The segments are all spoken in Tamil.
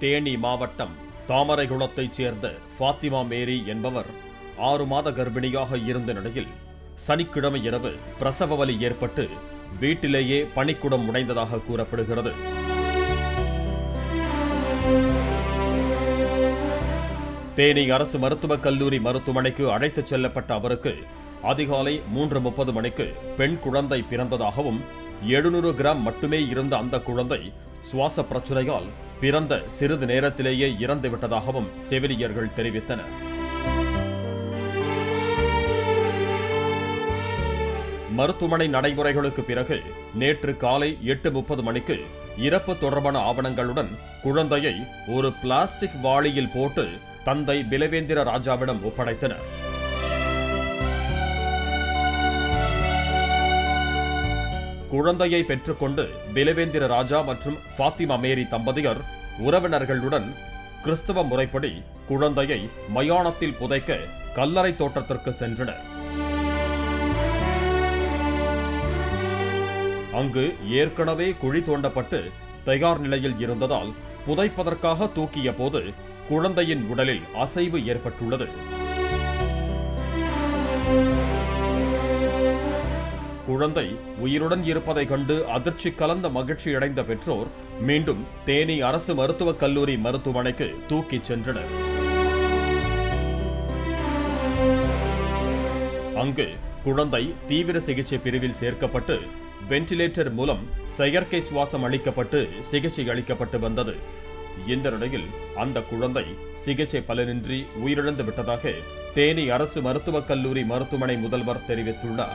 தேனி மாவட்டம் தாமரைகுளத்தைச் சேர்ந்த ஃபாத்திமா மேரி என்பவர் ஆறு மாத கர்ப்பிணியாக இருந்த நிலையில் சனிக்கிழமை இரவு பிரசவ வலி ஏற்பட்டு வீட்டிலேயே பனிக்குடம் உடைந்ததாக கூறப்படுகிறது தேனி அரசு மருத்துவக் கல்லூரி மருத்துவமனைக்கு அழைத்துச் செல்லப்பட்ட அவருக்கு அதிகாலை மூன்று முப்பது மணிக்கு பெண் குழந்தை பிறந்ததாகவும் எழுநூறு கிராம் மட்டுமே இருந்த அந்த குழந்தை சுவாச பிரச்சனையால் பிறந்த சிறிது நேரத்திலேயே இறந்துவிட்டதாகவும் செவிலியர்கள் தெரிவித்தனர் மருத்துவமனை நடைமுறைகளுக்கு பிறகு நேற்று காலை எட்டு முப்பது மணிக்கு இறப்பு தொடர்பான ஆவணங்களுடன் குழந்தையை ஒரு பிளாஸ்டிக் வாளியில் போட்டு தந்தை பிலவேந்திர ராஜாவிடம் ஒப்படைத்தனர் குழந்தையை பெற்றுக்கொண்டு பிலவேந்திர ராஜா மற்றும் ஃபாத்திமா மேரி தம்பதியர் உறவினர்களுடன் கிறிஸ்தவ முறைப்படி குழந்தையை மயானத்தில் புதைக்க கல்லறை தோட்டத்திற்கு சென்றனர் அங்கு ஏற்கனவே குழி தோண்டப்பட்டு தயார் நிலையில் இருந்ததால் புதைப்பதற்காக தூக்கிய போது குழந்தையின் உடலில் அசைவு ஏற்பட்டுள்ளது குழந்தை உயிருடன் இருப்பதை கண்டு அதிர்ச்சி கலந்த மகிழ்ச்சியடைந்த பெற்றோர் மீண்டும் தேனி அரசு மருத்துவக் கல்லூரி மருத்துவமனைக்கு தூக்கிச் சென்றனர் அங்கு குழந்தை தீவிர சிகிச்சை பிரிவில் சேர்க்கப்பட்டு வென்டிலேட்டர் மூலம் செயற்கை சுவாசம் அளிக்கப்பட்டு சிகிச்சை அளிக்கப்பட்டு வந்தது இந்த நிலையில் அந்த குழந்தை சிகிச்சை பலனின்றி உயிரிழந்து விட்டதாக தேனி அரசு மருத்துவக் கல்லூரி மருத்துவமனை முதல்வர் தெரிவித்துள்ளார்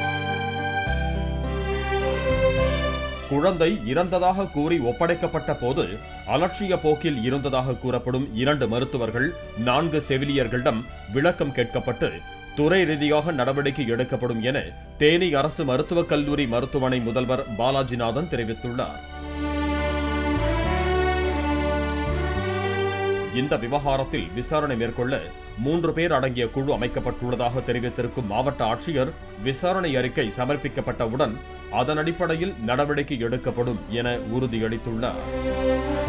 குழந்தை இறந்ததாக கூறி ஒப்படைக்கப்பட்ட போது அலட்சிய போக்கில் இருந்ததாக கூறப்படும் இரண்டு மருத்துவர்கள் நான்கு செவிலியர்களிடம் விளக்கம் கேட்கப்பட்டு துறை ரீதியாக நடவடிக்கை எடுக்கப்படும் என தேனி அரசு மருத்துவக் கல்லூரி மருத்துவமனை முதல்வர் பாலாஜிநாதன் தெரிவித்துள்ளார் இந்த விவகாரத்தில் விசாரணை மேற்கொள்ள மூன்று பேர் அடங்கிய குழு அமைக்கப்பட்டுள்ளதாக தெரிவித்திருக்கும் மாவட்ட ஆட்சியர் விசாரணை அறிக்கை சமர்ப்பிக்கப்பட்டவுடன் அதன் அடிப்படையில் நடவடிக்கை எடுக்கப்படும் என உறுதியளித்துள்ளார்